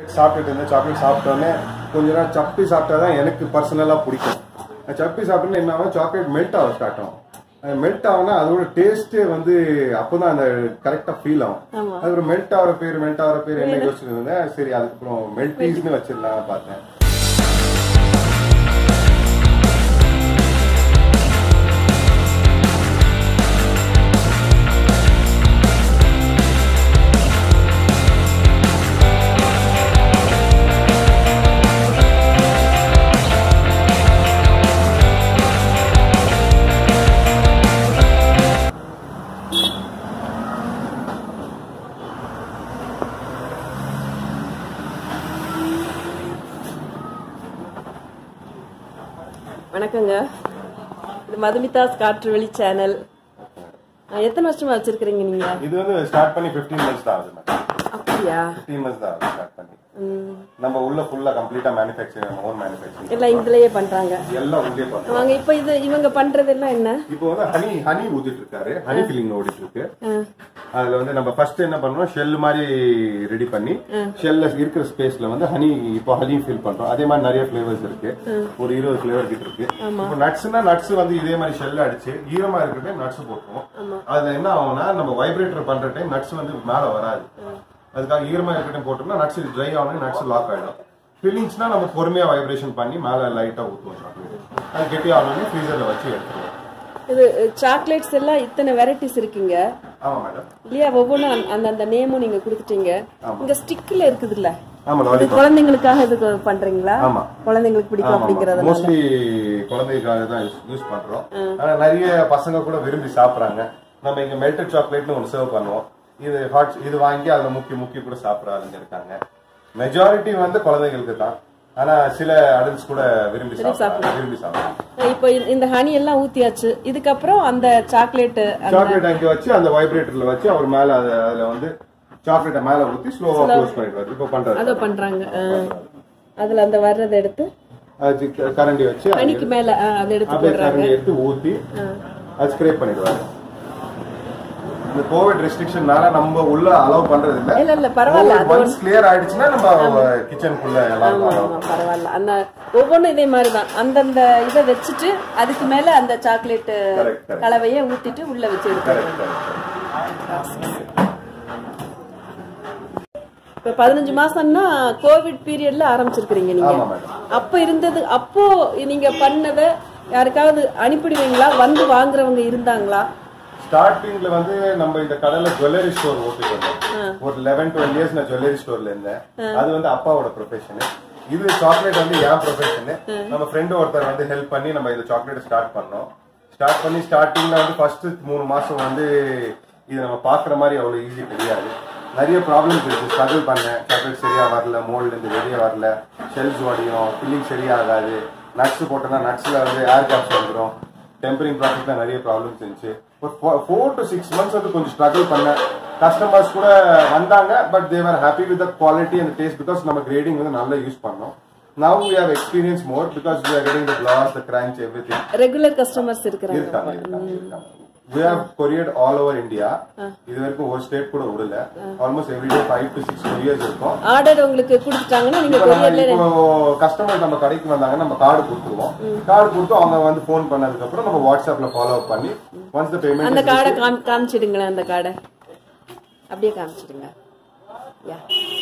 சாப்பிட்டுட்டு இருந்தேன் சாக்லேட் சாப்பிட்டோன்னே கொஞ்ச நேரம் சப்பி சாப்பிட்டா தான் எனக்கு பர்சனலாக பிடிக்கும் அந்த சப்பி சாப்பிட்டோன்னே என்ன ஆகும் சாக்லேட் மெல்ட் ஆக ஸ்டார்ட் ஆகும் மெல்ட் ஆகும்னா அதோட டேஸ்ட்டே வந்து அப்போதான் அந்த கரெக்டாக ஃபீல் ஆகும் ஆமா. அது ஒரு மெல்ட் ஆகிற பேர் மெல்ட் ஆகிற பேர் என்ன யோசிச்சுட்டு இருந்தேன் சரி அதுக்கப்புறம் மெல்டீஸ்னு வச்சிடலாம் பார்த்தேன் வணக்கங்க இது மதுமிதாஸ் காற்று வெளி சேனல் ஆ, எத்தனை வருஷமா வச்சிருக்கிறீங்க நீங்க இது வந்து ஸ்டார்ட் பண்ணி 15 மந்த்ஸ் தான் ஆகுது மேடம் அப்படியா 15 மந்த்ஸ் தான் ஆகுது ஸ்டார்ட் பண்ணி ம். நம்ம உள்ள ஃபுல்லா கம்ப்ளீட்டா மேனுஃபேக்சரிங் ஓன் மேனுஃபேக்சரிங் எல்லாம் இதுலயே பண்றாங்க எல்லாம் உள்ளே பண்ணுறோம் வாங்க இப்ப இது இவங்க பண்றதெல்லாம் என்ன இப்போ வந்து ஹனி ஹனி ஊத்திட்டு இருக்காரு ஹனி ஃபில்லிங் ஓடிட்டு இருக்கு ஆ, அதுல வந்து நம்ம ஃபர்ஸ்ட் என்ன பண்றோம் ஷெல் மாதிரி ரெடி பண்ணி ஷெல்ல இருக்கிற ஸ்பேஸ்ல வந்து ஹனி இப்போ ஹனி ஃபில் பண்றோம் அதே மாதிரி நிறைய ஃபிளேவர்ஸ் இருக்கு ஒரு இருபது ஃபிளேவர் கிட்ட இருக்கு இப்போ நட்ஸ்னா நட்ஸ் வந்து இதே மாதிரி ஷெல்ல அடிச்சு ஈரமா இருக்கிற டைம் நட்ஸ் போட்டுருவோம் அதுல என்ன ஆகும்னா நம்ம வைப்ரேட்டர் பண்ற டைம் நட்ஸ் வந்து மேல வராது அதுக்காக ஈரமா இருக்கிற டைம் போட்டோம்னா நட்ஸ் ட்ரை ஆகணும் நட்ஸ் லாக் ஆயிடும் ஃபில்லிங்ஸ்னா நம்ம பொறுமையா வைப்ரேஷன் பண்ணி மேல லைட்டா ஊத்துவோம் chocolate. அது கெட்டி ஆகணும்னு ஃப்ரீசர்ல வச்சு எடுத்துருவோம் இது சாக்லேட்ஸ் எல்லாம் இத்தனை வெரைட்டிஸ் இருக்குங்க ஆமா மேடம் இல்லையா ஒவ்வொன்றும் அந்த- அந்த அந்த நேமும் நீங்க கொடுத்துட்டீங்க இங்க ஸ்டிக்ல இருக்குதுல்ல ஆமா இது லாலிபாப் குழந்தைங்களுக்காக இது பண்றீங்களா ஆமா. குழந்தைங்களுக்கு பிடிக்கும் அப்படிங்கறதுனால மோஸ்ட்லி குழந்தைகளுக்காக தான் யூஸ் பண்றோம் ஆனா நிறைய பசங்க கூட விரும்பி சாப்பிடுறாங்க நம்ம இங்க மெல்டட் சாக்லேட்னு ஒன்று சர்வ் பண்ணுவோம் இது ஹாட் இது வாங்கி அதுல முக்கி முக்கி கூட சாப்பிடுற ஆளுங்க இருக்காங்க மெஜாரிட்டி வந்து குழந்தைங்களுக்கு தான் ஆனா சில அடல்ட்ஸ் கூட விரும்பி சாப்பிடுறாங்க விரும்பி சாப்பிடுறாங்க இப்போ இந்த- இந்த ஹனி எல்லாம் ஊத்தியாச்சு இதுக்கப்புறம் அந்த சாக்லேட் சாக்லேட் அங்கே வச்சு அந்த வைப்ரேட்டர்ல வச்சு அவர் மேல அது அதுல வந்து சாக்லேட்டை மேல ஊத்தி ஸ்லோவா க்ளோஸ் பண்ணிடுவாரு இப்போ பண்றாரு அதை பண்றாங்க ஆ. அதுல அந்த வர்றதை எடுத்து அது க- கரண்டி வச்சு அது ஹனிக்கு மேல ஆ, அதை எடுத்து அப்படியே போடுறாங்க கரண்டி எடுத்து ஊத்தி அது ஸ்ப்ரே பண்ணிடுவாரு இந்த கோவிட் ரெஸ்ட்ரிக்ஷன்னால நம்ம உள்ள அலோவ் பண்றது இல்ல இல்ல இல்ல பரவாயில்ல அது ஒன்ஸ் கிளியர் ஆயிடுச்சுன்னா நம்ம கிச்சனுக்குள்ள எல்லாம் ஆமா, ஆமா, பரவாயில்ல அந்த ஒவ்வொன்றும் இதே மாதிரிதான் அந்தந்த இதை வச்சுட்டு அதுக்கு மேல அந்த சாக்லேட் Correct, correct. கலவையை ஊத்திட்டு உள்ள வச்சு எடுப்பாங்க Correct, correct, correct. இப்ப பதினஞ்சு மாசம்னா கோவிட் பீரியட்ல ஆரம்பிச்சிருக்கிறீங்க நீங்க ஆமா மேடம் அப்ப இருந்தது அப்போ நீங்க பண்ணத யாருக்காவது அனுப்பிடுவீங்களா வந்து வாங்குறவங்க இருந்தாங்களா ஸ்டார்டிங்ல வந்து நம்ம இந்த கடையில ஜுவல்லரி ஸ்டோர் ஓட்டிட்டு இருந்தோம் ஒரு லெவன் டுவெல் இயர்ஸ் நான் ஜுவல்லரி ஸ்டோர்ல இருந்தேன் அது வந்து அப்பாவோட ப்ரொஃபஷன் இது சாக்லேட் வந்து என் ப்ரொஃபஷன் நம்ம ஃப்ரெண்டு ஒருத்தர் வந்து ஹெல்ப் பண்ணி நம்ம இந்த சாக்லேட் ஸ்டார்ட் பண்ணோம் ஸ்டார்ட் பண்ணி ஸ்டார்டிங்ல வந்து ஃபர்ஸ்ட் மூணு மாசம் வந்து இது நம்ம பாக்குற மாதிரி அவ்வளவு ஈஸி கிடையாது நிறைய ப்ராப்ளம்ஸ் இருக்கு ஸ்ட்ரகிள் பண்ணேன் சாக்லேட் சரியா வரல மோல்ட்ல இருந்து வெளியே வரல ஷெல்ஸ் உடையும் ஃபில்லிங் சரியாகாது நட்ஸ் போட்டோம்னா நட்ஸ்ல வந்து ஏர் கேப்ஸ் வந்துடும் டெம்பரிங் ப்ராசஸ்ல நிறைய ப்ராப்ளம்ஸ் இருந்துச்சு ஒரு ஃபோர் டு சிக்ஸ் மந்த்ஸ் வந்து கொஞ்சம் ஸ்ட்ரகிள் பண்ணேன் கஸ்டமர்ஸ் கூட வந்தாங்க but they were happy with the quality and taste because நம்ம கிரேடிங் வந்து நல்லா யூஸ் பண்ணோம் now we have experience more because we are getting the gloss the crunch everything regular customers இருக்கிறாங்க இருக்காங்க இருக்காங்க இருக்காங்க we have couriered all over India இது வரைக்கும் ஒரு ஸ்டேட் கூட விடல almost every day five to six couriers இருக்கும் ஆர்டர் உங்களுக்கு கொடுத்துட்டாங்கன்னா நீங்க இப்போ நம்ம கொரியர்ல இப்போ கஸ்டமர் நம்ம கடைக்கு வந்தாங்க நம்ம கார்டு கொடுத்துருவோம் கார்டு கொடுத்து அவங்க வந்து ஃபோன் பண்ணதுக்கு அப்புறம் நம்ம வாட்ஸ்அப்ல ஃபாலோ அப் பண்ணி ஒன்ஸ் த அந்த பேமெண்ட் கார்டை காமி காமிச்சிடுங்களேன் அந்த கார்டை அப்படியே காமிச்சிடுங்க யா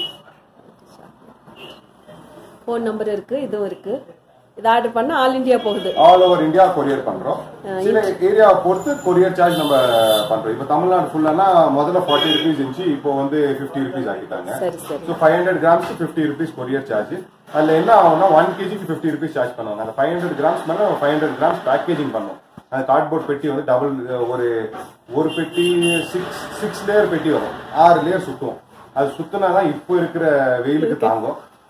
ஃபோன் நம்பர் இருக்கு இதுவும் இருக்கு இது ஆர்டர் பண்ணா ஆல் இந்தியா போகுது ஆல் ஓவர் இந்தியா கொரியர் பண்றோம் சில ஏரியாவை பொறுத்து கொரியர் சார்ஜ் நம்ம பண்றோம் இப்போ தமிழ்நாடு ஃபுல்லானா முதல்ல ஃபார்ட்டி ருபீஸ் இருந்துச்சு இப்போ வந்து ஃபிஃப்டி ருபீஸ் ஆக்கிட்டாங்க சரி சரி ஸோ ஃபைவ் ஹண்ட்ரட் கிராம்ஸ்க்கு ஃபிஃப்டி ருபீஸ் கொரியர் சார்ஜ் அதில் என்ன ஆகும்னா ஒன் கேஜிக்கு ஃபிஃப்டி ருபீஸ் சார்ஜ் பண்ணுவாங்க அந்த ஃபைவ் ஹண்ட்ரட் கிராம்ஸ் மேலே ஃபைவ் ஹண்ட்ரட் கிராம்ஸ் பேக்கேஜிங் பண்ணும் அந்த கார்ட்போர்ட் பெட்டி வந்து டபுள் ஒரு ஒரு பெட்டி சிக்ஸ் சிக்ஸ் லேயர் பெட்டி வரும் ஆறு லேயர் சுத்தும் அது சுத்தினா தான் இப்போ இருக்கிற வெயிலுக்கு தாங்கும்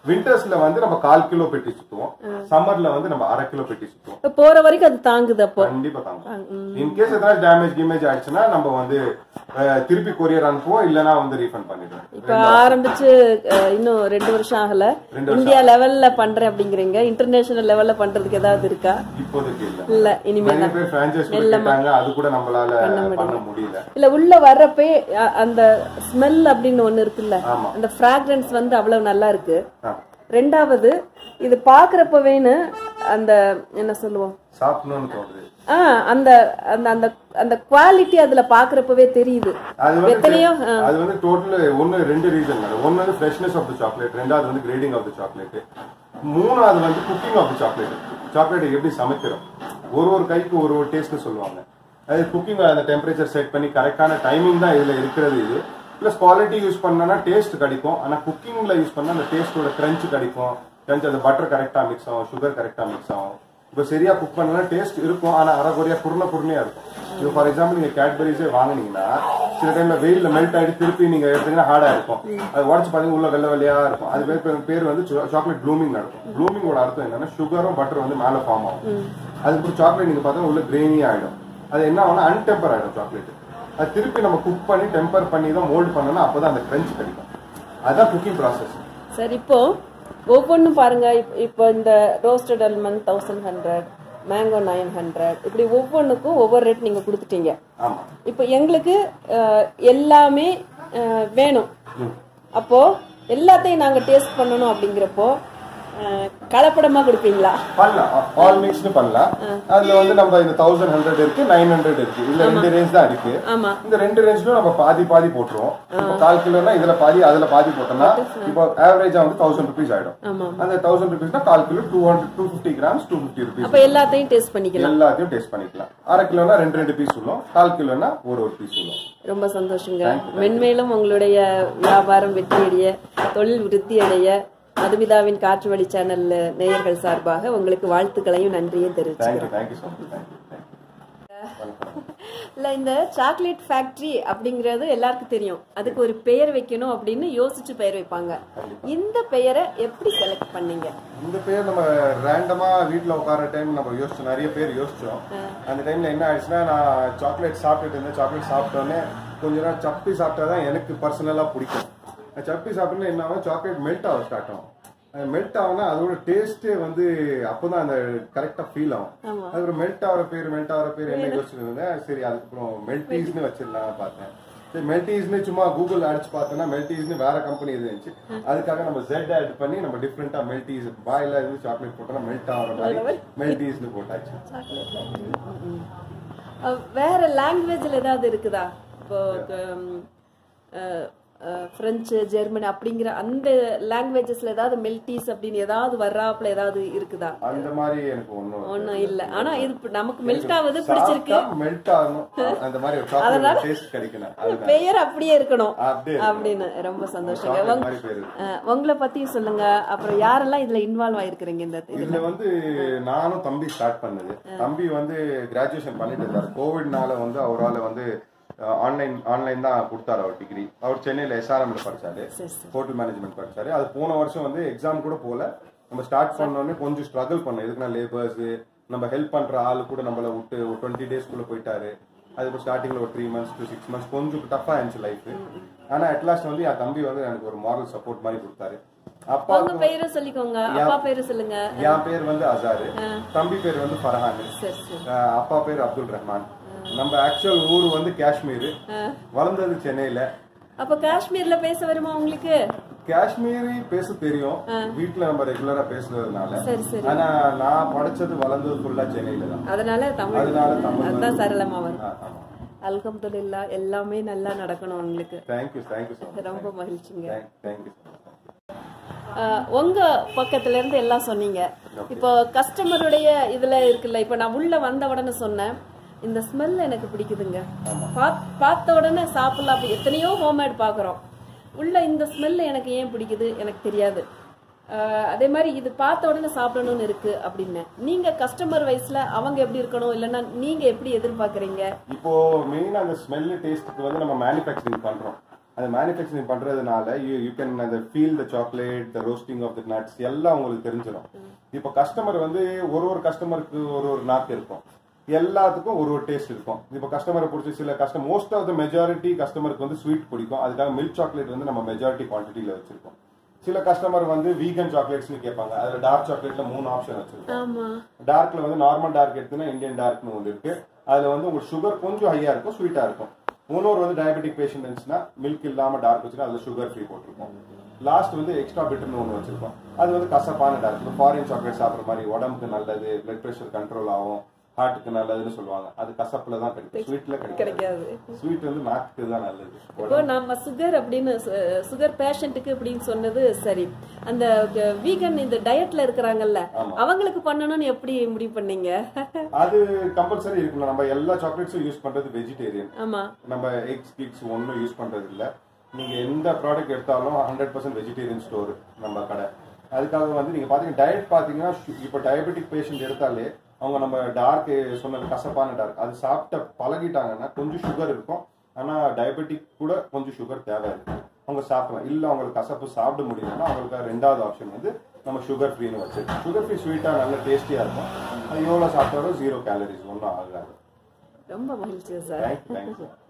விண்டர்ஸ்ல வந்து நம்ம கால் கிலோ பெட்டி சுத்துவோம் சம்மர்ல வந்து நம்ம அரை கிலோ பெட்டி சுத்துவோம் இப்ப போற வரைக்கும் அது தாங்குது அப்போ கண்டிப்பா தாங்க இன்கேஸ் ஏதாவது டேமேஜ் கிமேஜ் ஆயிடுச்சுன்னா நம்ம வந்து அஹ், திருப்பி கொரியர் அனுப்புவோம் இல்லனா வந்து ரீஃபண்ட் பண்ணிடுவோம் இப்ப ஆரம்பிச்சு அஹ், இன்னும் ரெண்டு வருஷம் ஆகல இந்தியா லெவல்ல பண்றேன் அப்படிங்கிறீங்க இன்டர்நேஷனல் லெவல்ல பண்றதுக்கு ஏதாவது இருக்கா இப்போதைக்கு இல்ல இல்ல இனிமே நிறைய பேர் பிரான்சைஸ் கேட்டாங்க அது கூட நம்மளால பண்ண முடியல இல்ல உள்ள வர்றப்பே அ- அந்த ஸ்மெல் அப்படின்னு ஒண்ணு இருக்குல்ல ஆமா. அந்த ஃப்ராக்ரன்ஸ் வந்து அவ்வளவு நல்லா இருக்கு ஆ. ரெண்டாவது இது பாக்குறப்பவேன்னு அந்த என்ன சொல்லுவோம் சாப்பிடணும்னு தோணுது ஆ அந்த அந்த அந்த அந்த குவாலிட்டி அதுல பாக்குறப்பவே தெரியுது அது வந்து எத்தனையோ ஆ, அது வந்து டோட்டல் ஒன்னு ரெண்டு ரீசன் ஒன்னு வந்து ஃப்ரெஷ்னஸ் ஆஃப் த சாக்லேட் ரெண்டாவது வந்து கிரேடிங் ஆஃப் த சாக்லேட் மூணாவது வந்து cooking of the chocolate chocolate எப்படி சமைக்கிறோம் ஒரு ஒரு கைக்கு ஒரு ஒரு டேஸ்ட் சொல்லுவாங்க அது குக்கிங் அந்த டெம்பரேச்சர் செட் பண்ணி கரெக்டான டைமிங் தான் இதுல இருக்கிறது இது ப்ளஸ் குவாலிட்டி யூஸ் பண்ணனா டேஸ்ட் கிடைக்கும் ஆனா குக்கிங்ல யூஸ் பண்ணா அந்த டேஸ்டோட கிரன்ச் கிடைக்கும் கிரன்ச் அந்த பட்டர் கரெக்டா மிக்ஸ் ஆகும் சுகர் கரெக்டா மிக்ஸ் ஆகும் இப்போ சரியா குக் பண்ணனா டேஸ்ட் இருக்கும் ஆனா அரைக்குறையா குருண குருணையா இருக்கும் இப்போ ஃபார் எக்ஸாம்பிள் நீங்க கேட்பரிஸே வாங்குனீங்கன்னா சில டைம்ல வெயில்ல மெல்ட் ஆயிட்டு திருப்பி நீங்க எடுத்தீங்கன்னா ஹார்டா இருக்கும் அது உடச்சு பாத்தீங்கன்னா உள்ள வெள்ளை வெள்ளையா இருக்கும் அது பேர் பேர் பேர் வந்து சாக்லேட் ப்ளூமிங் நடக்கும் ப்ளூமிங்கோட அர்த்தம் என்னன்னா சுகரும் பட்டர் வந்து மேல ஃபார்ம் ஆகும் அதுக்கு சாக்லேட் நீங்க பார்த்தா உள்ள கிரெயினி ஆயிடும் அது என்ன ஆகும்னா அன்டெம்பர் ஆயிடும் சாக்லேட் அது திருப்பி நம்ம குக் பண்ணி டெம்பர் பண்ணி தான் மோல்ட் பண்ணணும் அப்பதான் அந்த கிரன்ச் கிடைக்கும் அதுதான் குக்கிங் ப்ராசஸ் சரி இப்போ ஒவ்வொன்றும் பாருங்க இப்- இப்போ இந்த roasted almond thousand hundred mango nine hundred இப்படி ஒவ்வொன்றுக்கும் ஒவ்வொரு ரேட் நீங்க கொடுத்துட்டீங்க ஆமா இப்போ எங்களுக்கு அஹ், எல்லாமே அஹ், வேணும் அப்போ எல்லாத்தையும் நாங்க டேஸ்ட் பண்ணணும் அப்படிங்கிறப்போ அஹ், கலப்படமா கொடுப்பீங்களா பண்ணலாம் ஆல் மிக்ஸ்டு பண்ணலாம் அதுல வந்து நம்ம இந்த தௌசண்ட் ஹண்ட்ரட் இருக்கு நைன் ஹண்ட்ரட் இருக்கு இதுல ரெண்டு ரேஞ்ச் தான் இருக்கு ஆமா இந்த ரெண்டு ரேஞ்ச்லயும் நம்ம பாதி பாதி போட்டுருவோம் இப்போ கால் கிலோனா இதுல பாதி அதுல பாதி போட்டோம்னா இப்போ ஆவரேஜா வந்து தௌசண்ட் ருபீஸ் ஆயிடும் ஆமா அந்த தௌசண்ட் ருபீஸ்னா கால் kilo two hundred two fifty grams two fifty rupees அப்ப எல்லாத்தையும் டேஸ்ட் பண்ணிக்கலாம் எல்லாத்தையும் டேஸ்ட் பண்ணிக்கலாம் அரை கிலோனா ரெண்டு ரெண்டு பீஸ் சொல்லும் கால் கிலோனா ஒரு ஒரு பீஸ் சொல்லும் ரொம்ப சந்தோஷங்க மென்மேலும் உங்களுடைய வியாபாரம் வெற்றியடைய தொழில் விருத்தி அடைய மதுமிதாவின் காற்று வழி சேனல் நேயர்கள் சார்பாக உங்களுக்கு வாழ்த்துக்களையும் நன்றியும் தெரிவிச்சுக்கிறோம் thank you thank you so much thank you இல்ல இந்த சாக்லேட் ஃபேக்டரி அப்படிங்கிறது எல்லாருக்கும் தெரியும் அதுக்கு ஒரு பெயர் வைக்கணும் அப்படின்னு யோசிச்சு பெயர் வைப்பாங்க இந்த பெயரை எப்படி செலக்ட் பண்ணீங்க இந்த பேர் நம்ம ரேண்டமா வீட்ல உட்கார டைம் நம்ம யோசிச்சோம் நிறைய பேர் யோசிச்சோம் அந்த டைம்ல என்ன ஆயிடுச்சுன்னா நான் சாக்லேட் சாப்பிட்டுட்டு இருந்தேன் சாக்லேட் சாப்பிட்டோன்னே கொஞ்ச நேரம் சப்பி சாப்பிட்டா தான் எனக்கு பர்சனலா பிடிக்கும் அந்த சப்பி சாப்பிட்டோன்னே என்ன ஆகும் சாக்லேட் மெல்ட் ஆக ஸ்டார்ட் ஆகும் மெல்ட் ஆகும்னா அதோட டேஸ்டே வந்து அப்பதான் அந்த கரெக்டா ஃபீல் ஆகும் ஆமா. அதுக்கப்புறம் மெல்ட் ஆகிற பேர் மெல்ட் ஆகிற பேர் என்ன யோசிச்சுட்டு இருந்தேன் சரி அதுக்கப்புறம் மெல்டீஸ்னு வச்சிடலாம் பார்த்தேன் சரி மெல்டீஸ்னு சும்மா கூகுள் அடிச்சு பார்த்தோன்னா மெல்டீஸ்னு வேற கம்பெனி இது இருந்துச்சு அதுக்காக நம்ம ஜெட் ஆட் பண்ணி நம்ம டிஃப்ரெண்டா மெல்டீஸ் பாயில இருந்து சாக்லேட் போட்டோம்னா மெல்ட் ஆகிற மாதிரி மெல்டீஸ்னு போட்டாச்சு சாக்லேட் ஃபேக்டரி அஹ், வேற லாங்குவேஜ்ல ஏதாவது இருக்குதா இப்போ ம், அஹ், அஹ், பிரெஞ்சு ஜெர்மனி அப்படிங்கிற அந்த லாங்குவேஜஸ்ல ஏதாவது மெல்டீஸ் அப்படின்னு ஏதாவது வர்றாப்புல ஏதாவது இருக்குதா அந்த மாதிரி எனக்கு ஒண்ணும் ஒண்ணும் இல்ல ஆனா இது இப்ப நமக்கு மெல்ட் ஆகுது பிடிச்சிருக்கு மெல்ட் ஆகணும் அந்த மாதிரி ஒரு சாக்லேட் டேஸ்ட் கிடைக்கணும் அதுதான் பெயர் அப்படியே இருக்கணும் அப்படியே அப்படின்னு ரொம்ப சந்தோஷங்க சாக்லேட் உங்க- மாதிரி பேரு அஹ், உங்களை பத்தியும் சொல்லுங்க அப்புறம் யாரெல்லாம் இதுல இன்வால்வ் ஆயிருக்கிறீங்க இந்த இதுல இதுல வந்து நானும் தம்பி ஸ்டார்ட் பண்ணது தம்பி வந்து கிராஜுவேஷன் பண்ணிட்டு இருந்தாரு கோவிட்னால வந்து அவரால வந்து ஆன்லைன் ஆன்லைன் தான் கொடுத்தாரு அவர் டிகிரி அவர் சென்னையில எஸ்ஆர்எம்ல படிச்சாரு சரி சரி ஹோட்டல் மேனேஜ்மெண்ட் படிச்சாரு அது போன வருஷம் வந்து எக்ஸாம் கூட போல நம்ம ஸ்டார்ட் பண்ணோடனே கொஞ்சம் ஸ்ட்ரகிள் பண்ணோம் எதுக்குன்னா லேபர்ஸ் நம்ம ஹெல்ப் பண்ற ஆளு கூட நம்மள விட்டு ஒரு டுவெண்ட்டி டேஸ்க்குள்ள போயிட்டாரு அதுக்கு ஸ்டார்டிங்ல ஒரு three months to six months கொஞ்சம் டஃபா இருந்துச்சு லைஃப் ஆனா அட்லாஸ்ட் வந்து என் தம்பி வந்து எனக்கு ஒரு மாரல் சப்போர்ட் மாதிரி கொடுத்தாரு அப்பா உங்க பேரை சொல்லிக்கோங்க அப்பா பேரு சொல்லுங்க என் பேர் வந்து அசாரு தம்பி பேர் வந்து ஃபர்ஹான் சரி சரி அஹ் அப்பா பேர் அப்துல் ரஹ்மான் நம்ம ஆக்சுவல் ஊர் வந்து காஷ்மீர் வளர்ந்தது சென்னையில அப்ப காஷ்மீர்ல பேச வருமா உங்களுக்கு காஷ்மீரி பேச தெரியும் வீட்ல நம்ம ரெகுலரா பேசுறதுனால சரி சரி ஆனா நான் படிச்சது வளர்ந்தது ஃபுல்லா சென்னையில தான் அதனால தமிழ் அதனால தமிழ் அதுதான் சரளமா வரும் ஆ, ஆமா அல்ஹம்துலில்லா எல்லாமே நல்லா நடக்கணும் உங்களுக்கு தேங்க்யூ தேங்க்யூ ஸோ மச் ரொம்ப மகிழ்ச்சிங்க தேங்க்யூ ஆஹ் உங்க பக்கத்துல இருந்து எல்லாம் சொன்னீங்க இப்போ கஸ்டமருடைய இதுல இருக்குல்ல இப்போ நான் உள்ள வந்த உடனே சொன்னேன் இந்த ஸ்மெல் எனக்கு பிடிக்குதுங்க பாத்- பார்த்த உடனே சாப்பிடலாம் அப்படி எத்தனையோ ஹோம்மேட் பாக்குறோம் உள்ள இந்த ஸ்மெல் எனக்கு ஏன் பிடிக்குது எனக்கு தெரியாது ஆஹ் அதே மாதிரி இது பார்த்த உடனே சாப்பிடணும்னு இருக்கு அப்படின்னு நீங்க கஸ்டமர் வைஸ்ல அவங்க எப்படி இருக்கணும் இல்லைன்னா நீங்க எப்படி எதிர்பார்க்கறீங்க இப்போ மெயினா அந்த ஸ்மெல் டேஸ்ட்டுக்கு வந்து நம்ம மேனுஃபேக்சரிங் பண்றோம் அது மேனுஃபேக்சரிங் பண்றதுனால யூ யூ கேன் அந்த feel the chocolate the roasting of the nuts எல்லாம் உங்களுக்கு தெரிஞ்சிடும் இப்போ கஸ்டமர் வந்து ஒரு ஒரு கஸ்டமருக்கு ஒரு ஒரு நாக்கு இருக்கும் எல்லாத்துக்கும் ஒரு ஒரு டேஸ்ட் இருக்கும் இப்போ கஸ்டமரை பிடிச்ச சில custom most of the majority கஸ்டமருக்கு வந்து ஸ்வீட் பிடிக்கும் அதுக்காக மில்க் சாக்லேட் வந்து நம்ம மெஜாரிட்டி குவான்டிட்டியில வச்சிருக்கோம் சில கஸ்டமர் வந்து வீகன் சாக்லேட்ஸ்னு கேட்பாங்க அதுல டார்க் சாக்லேட்ல மூணு ஆப்ஷன் வச்சிருக்கோம் ஆமா டார்க்ல வந்து நார்மல் டார்க் எடுத்தீங்கன்னா இந்தியன் டார்க்னு ஒன்று இருக்கு அதுல வந்து உங்களுக்கு சுகர் கொஞ்சம் ஹையா இருக்கும் ஸ்வீட்டா இருக்கும் இன்னொரு வந்து டயபெட்டிக் பேஷண்ட் இருந்துச்சுன்னா மில்க் இல்லாம டார்க் வச்சுன்னா அதுல சுகர் ஃப்ரீ போட்டிருக்கோம் லாஸ்ட் வந்து எக்ஸ்ட்ரா பிட்டர்னு ஒன்று வச்சிருக்கோம் அது வந்து கசப்பான டார்க் ஃபாரின் சாக்லேட் சாப்பிட்ற மாதிரி உடம்புக்கு நல்லது பிளட் பிரஷர் கண்ட்ரோல் ஆகும் ஹார்ட்டுக்கு நல்லதுன்னு சொல்லுவாங்க அது கசப்புல தான் கிடைக்கும் ஸ்வீட்ல கிடைக்காது கிடைக்காது ஸ்வீட் வந்து நாக்குக்கு தான் நல்லது இப்போ நம்ம சுகர் அப்படின்னு சுகர் பேஷண்ட்டுக்கு அப்படின்னு சொன்னது சரி அந்த வீகன் இந்த டயட்ல இருக்கிறாங்கல்ல ஆமா. அவங்களுக்கு பண்ணணும்னு எப்படி முடிவு பண்ணீங்க அது கம்பல்சரி இருக்கணும் நம்ம எல்லா சாக்லேட்ஸும் யூஸ் பண்றது வெஜிடேரியன் ஆமா நம்ம எக்ஸ் கிக்ஸ் ஒன்றும் யூஸ் பண்றது இல்ல நீங்க எந்த ப்ராடக்ட் எடுத்தாலும் ஹண்ட்ரட் பர்சன்ட் வெஜிடேரியன் ஸ்டோர் நம்ம கடை அதுக்காக வந்து நீங்க பாத்தீங்கன்னா டயட் பாத்தீங்கன்னா சு- இப்போ டயபெட்டிக் பேஷண்ட் எடுத்தாலே அவங்க நம்ம டார்க் சொன்ன கசப்பான டார்க் அது சாப்பிட்ட பழகிட்டாங்கன்னா கொஞ்சம் சுகர் இருக்கும் ஆனா டயபெட்டிக் கூட கொஞ்சம் சுகர் தேவை இருக்கு அவங்க சாப்பிடலாம் இல்ல அவங்களுக்கு கசப்பு சாப்பிட முடியலன்னா அவங்களுக்கு ரெண்டாவது ஆப்ஷன் வந்து நம்ம சுகர் ஃப்ரீன்னு வச்சிருக்கோம் சுகர் ஃப்ரீ ஸ்வீட்டா நல்ல டேஸ்டியா இருக்கும் அது எவ்வளவு சாப்பிட்டாலும் ஜீரோ கேலரிஸ் ஒன்றும் ஆகாது ரொம்ப மகிழ்ச்சி சார் தேங்க்யூ தேங்க்யூ